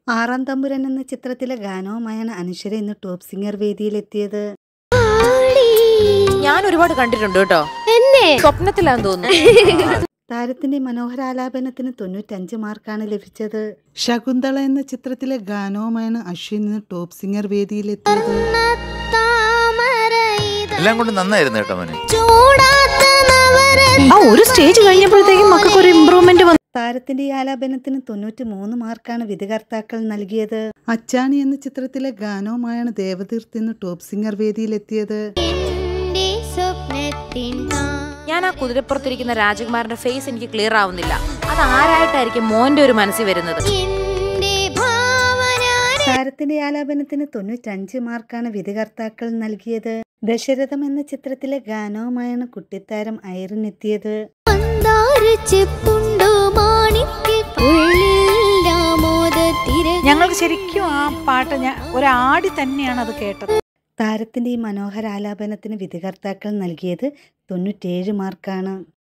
ആറാം തമ്പുരൻ എന്ന ചിത്രത്തിലെ ഗാനവുമായാണ് അനശ്വര ഇന്ന് ടോപ്പ് സിംഗർ വേദിയിലെത്തിയത് ഞാൻ ഒരുപാട് കണ്ടിട്ടുണ്ട് കേട്ടോ എന്നെ സ്വപ്നത്തിലാന്ന് തോന്നുന്നു താരത്തിന്റെ മനോഹരാലാപനത്തിന് തൊണ്ണൂറ്റഞ്ച് മാർക്കാണ് ലഭിച്ചത് ശകുന്തള എന്ന ചിത്രത്തിലെ ഗാനവുമായാണ് അശ്വിൻ ഇന്ന് ടോപ്പ് സിംഗർ വേദിയിലെത്തിയത് എല്ലാം കൊണ്ട് നന്നായിരുന്നു കേട്ടോ മോനെ ആ ഒരു സ്റ്റേജ് കഴിഞ്ഞപ്പോഴത്തേക്കും മക്കൾക്ക് ഒരു ഇമ്പ്രൂവ്മെന്റ് വന്നു താരത്തിന്റെ ഈ ആലാപനത്തിന് തൊണ്ണൂറ്റി മൂന്ന് മാർക്കാണ് വിധികർത്താക്കൾ നൽകിയത് അച്ചാണി എന്ന ചിത്രത്തിലെ ഗാനവുമായാണ് ദേവതീർത്ത് ഇന്ന് ടോപ്പ് സിംഗർ വേദിയിലെത്തിയത് ഞാൻ ആ കുതിരപ്പുറത്തിരിക്കുന്ന രാജകുമാരന്റെ ഫേസ് എനിക്ക് ക്ലിയർ ആവുന്നില്ല അത് ആരായിട്ടായിരിക്കും മോന്റെ ഒരു മനസ്സിൽ വരുന്നത് താരത്തിന്റെ ആലാപനത്തിന് തൊണ്ണൂറ്റഞ്ച് മാർക്കാണ് വിധികർത്താക്കൾ നൽകിയത് ദശരഥം എന്ന ചിത്രത്തിലെ ഗാനവുമായാണ് കുട്ടിത്താരം ഐറിൻ എത്തിയത് ഞങ്ങൾക്ക് ശരിക്കും ആ പാട്ട് ഞാൻ ഒരാടി തന്നെയാണ് അത് കേട്ടത് താരത്തിന്റെ ഈ മനോഹരാലാപനത്തിന് വിധികർത്താക്കൾ നൽകിയത് തൊണ്ണൂറ്റേഴ് മാർക്കാണ്